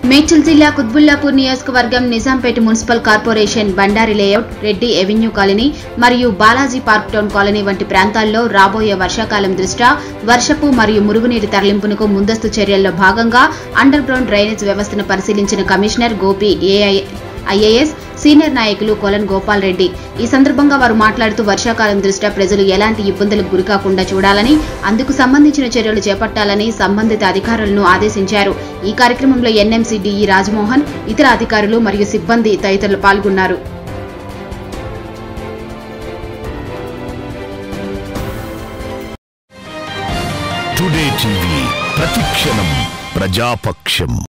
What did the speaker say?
మేడ్చల్ జిల్లా కుత్బుల్లాపూర్ నియోజకవర్గం Nizampet municipal corporation Bandari layout Reddy avenue colony మరియు బాలాజీ పార్క్ టౌన్ కాలనీ వంటి ప్రాంతాల్లో రాబోయే వర్షాకాలం దృష్ట్యా వర్షపు మరియు మురుగునీటి తరలింపునకు ముందస్తు చర్యల్లో భాగంగా అండర్ గ్రౌండ్ డ్రైనేజ్ వ్యవస్థను పరిశీలించిన కమిషనర్ గోపి ఏఐ ఐఏఎస్ సీనియర్ నాయకులు కొలన్ గోపాల్ రెడ్డి ఈ సందర్భంగా వారు మాట్లాడుతూ వర్షాకాలం దృష్ట్యా ప్రజలు ఎలాంటి ఇబ్బందులకు గురికాకుండా చూడాలని అందుకు సంబంధించిన చర్యలు చేపట్టాలని సంబంధిత అధికారులను ఆదేశించారు ఈ కార్యక్రమంలో ఎన్ఎంసీ డిఈ రాజమోహన్ ఇతర అధికారులు మరియు సిబ్బంది తదితరులు పాల్గొన్నారు టుడే టీవీ ప్రతిక్షణం ప్రజాపక్షం